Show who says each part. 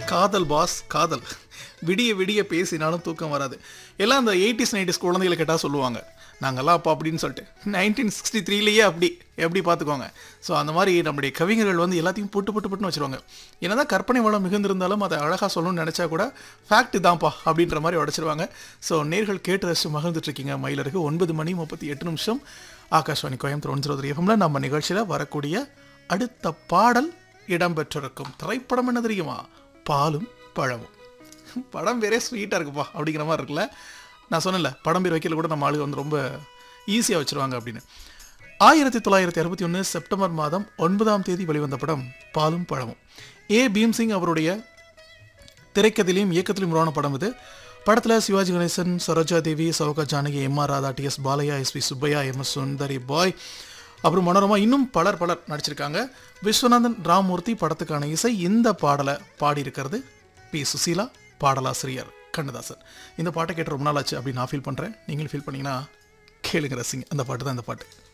Speaker 1: காதல் பாஸ் காதல் விடிய விடிய பேசினாலும் தூக்கம் வராது எல்லாம் அந்த எயிட்டிஸ் நைன்டிஸ் குழந்தைகளை கேட்டால் சொல்லுவாங்க நாங்கள்லாம் அப்போ அப்படின்னு சொல்லிட்டு நைன்டீன் சிக்ஸ்டி த்ரீலேயே அப்படி எப்படி பார்த்துக்கோங்க ஸோ அந்த மாதிரி நம்முடைய கவிஞர்கள் வந்து எல்லாத்தையும் புட்டு புட்டு புட்டுன்னு வச்சுருவாங்க என்னதான் கற்பனை வளம் மிகுந்திருந்தாலும் அதை அழகாக சொல்லணும்னு நினச்சா கூட ஃபேக்ட் தான்ப்பா அப்படின்ற மாதிரி உடச்சிருவாங்க ஸோ நேர்கள் கேட்டு ரசித்து மகிழ்ந்துட்டு இருக்கீங்க மயிலருக்கு ஒன்பது மணி முப்பத்தி எட்டு நிமிஷம் ஆகாஷ்வாணி கோயம்புத்தூர் ஒன்று இருபது எஃப்எம்ல நம்ம நிகழ்ச்சியில் வரக்கூடிய அடுத்த பாடல் இடம்பெற்றிருக்கும் திரைப்படம் என்ன தெரியுமா பாலும் பழமும் படம் பேரே ஸ்வீட்டாக இருக்குப்பா அப்படிங்கிற மாதிரி இருக்குல்ல நான் சொன்னேன்ல படம் பேர் வைக்கல கூட நம்ம ஆளுங்க வந்து ரொம்ப ஈஸியாக வச்சுருவாங்க அப்படின்னு ஆயிரத்தி தொள்ளாயிரத்தி அறுபத்தி ஒன்று செப்டம்பர் மாதம் ஒன்பதாம் தேதி வெளிவந்த படம் பாலும் பழமும் ஏ பீம்சிங் அவருடைய திரைக்கதையிலையும் இயக்கத்திலும் உருவான படம் இது படத்தில் Sivaji Ganesan Saroja Devi Sowcar Janaki M R Radha T S Balaiah S P Subbaiah M S Sundari Bai அப்புறம் மனோரமா இன்னும் பலர் பலர் நடிச்சிருக்காங்க விஸ்வநாதன் ராமூர்த்தி படத்துக்கான இசை இந்த பாடலை பாடியிருக்கிறது பி சுசீலா பாடலாசிரியர் கண்ணதாசன் இந்த பாட்டை கேட்டு ரொம்ப நாள் ஆச்சு அப்படின்னு நான் ஃபீல் பண்ணுறேன் நீங்களும் ஃபீல் பண்ணீங்கன்னா கேளுங்க ரசிங்க அந்த பாட்டு தான் இந்த பாட்டு